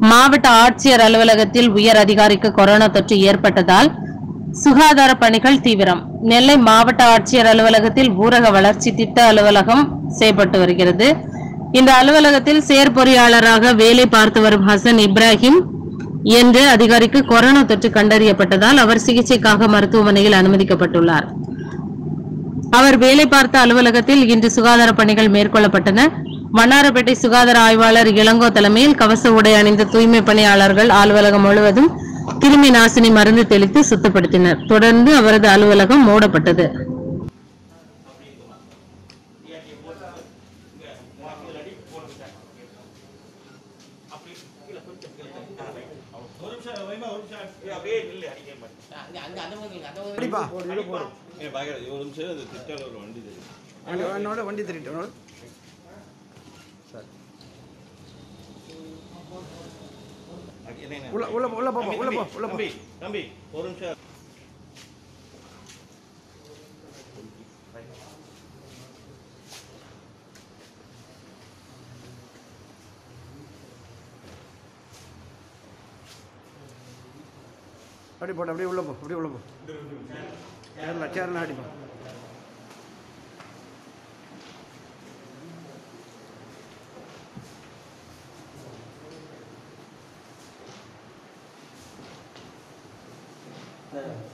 மாவட்ட ஆட்சியர் அலுவலகத்தில் உயர் அதிகாரிக்கு கொரோனா தொற்று ஏற்பட்டதால் சுகாதார பணிகள் தீவிரம் நெல்லை மாவட்ட ஆட்சியர் அலுவலகத்தில் ஊரக வளர்ச்சி திட்ட அலுவலகம் செயல்பட்டு வருகிறது இந்த அலுவலகத்தில் செயற்பொறியாளராக வேலை பார்த்து வரும் ஹசன் இப்ராஹிம் என்ற அதிகாரிக்கு கொரோனா தொற்று கண்டறியப்பட்டதால் அவர் சிகிச்சைக்காக மருத்துவமனையில் அனுமதிக்கப்பட்டுள்ளார் அவர் வேலை பார்த்த அலுவலகத்தில் இன்று சுகாதார பணிகள் மேற்கொள்ளப்பட்டன வண்ணாரப்பேட்டை சுகாதார ஆய்வாளர் இளங்கோ தலைமையில் கவச உடை அணிந்த தூய்மை பணியாளர்கள் அலுவலகம் முழுவதும் கிருமி நாசினி மருந்து தெளித்து சுத்தப்படுத்தினர் தொடர்ந்து அவரது அலுவலகம் மூடப்பட்டது ஒரு நிமிஷம் வைமா ஒரு நிமிஷம் அப்படியே நில்லு அடிக்க மாட்டேன் அடிப்பா ஏன் பாக்கிற ஒரு நிமிஷம் அந்த திட்டால ஒரு வண்டி தெரியும் என்னோட- என்னோட வண்டி திருட்டு என்னோட என்ன, என்ன? உள்ள உள்ள போ, உள்ள போ தம்பி, உள்ள போ தம்பி, உள்ள போ தம்பி தம்பி ஒரு நிமிஷம் அப்படி போட்டு அப்படியே உள்ள போ அப்படியே உள்ள போ சேர்ல சேர்ல அடிப்பா ஆ